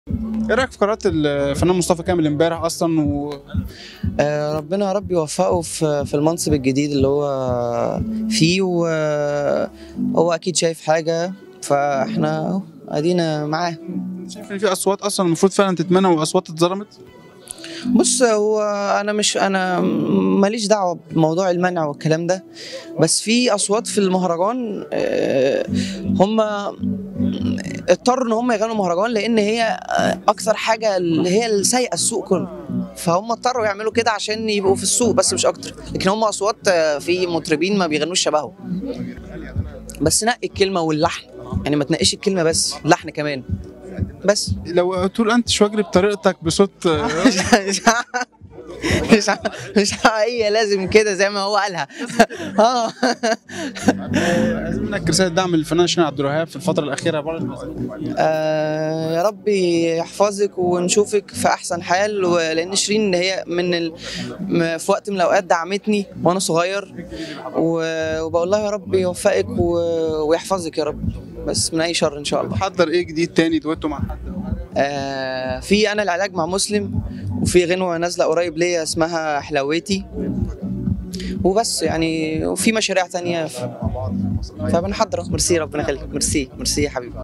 ايه رايك في قرارات الفنان مصطفى كامل امبارح اصلا و... آه، ربنا يا رب يوفقه في في المنصب الجديد اللي هو فيه وهو اكيد شايف حاجه فاحنا أهو ادينا معاه شايف ان في اصوات اصلا المفروض فعلا تتمنع واصوات اتظلمت بص هو انا مش انا ماليش دعوه بموضوع المنع والكلام ده بس في اصوات في المهرجان آه، هم اضطروا ان هم يغنوا مهرجان لان هي آه، اكثر حاجه اللي هي السايقه السوق كله فهم اضطروا يعملوا كده عشان يبقوا في السوق بس مش اكتر لكن هم اصوات آه، في مطربين ما بيغنوش شبهه بس نقي الكلمه واللحن يعني ما تنقيش الكلمه بس اللحن كمان بس لو تقول انت شواجري بطريقتك بصوت مش مش مش مش هي لازم كده زي ما هو قالها اه عايزين منك رساله دعم للفنان شيرين عبد الوهاب في الفتره الاخيره برضه آه، يا رب يحفظك ونشوفك في احسن حال و- لان شيرين هي من ال... م- في وقت من الاوقات دعمتني وانا صغير و- وبقول لها يا رب يوفقك و... ويحفظك يا رب بس من اي شر ان شاء الله بتحضر ايه جديد تاني دويتو مع حد آه، في انا العلاج مع مسلم وفي غنوه نازله قريب ليا اسمها حلاوتي وبس يعني وفي مشاريع تانية ف... فبنحضر ميرسي ربنا يخليك ميرسي ميرسي يا حبيبي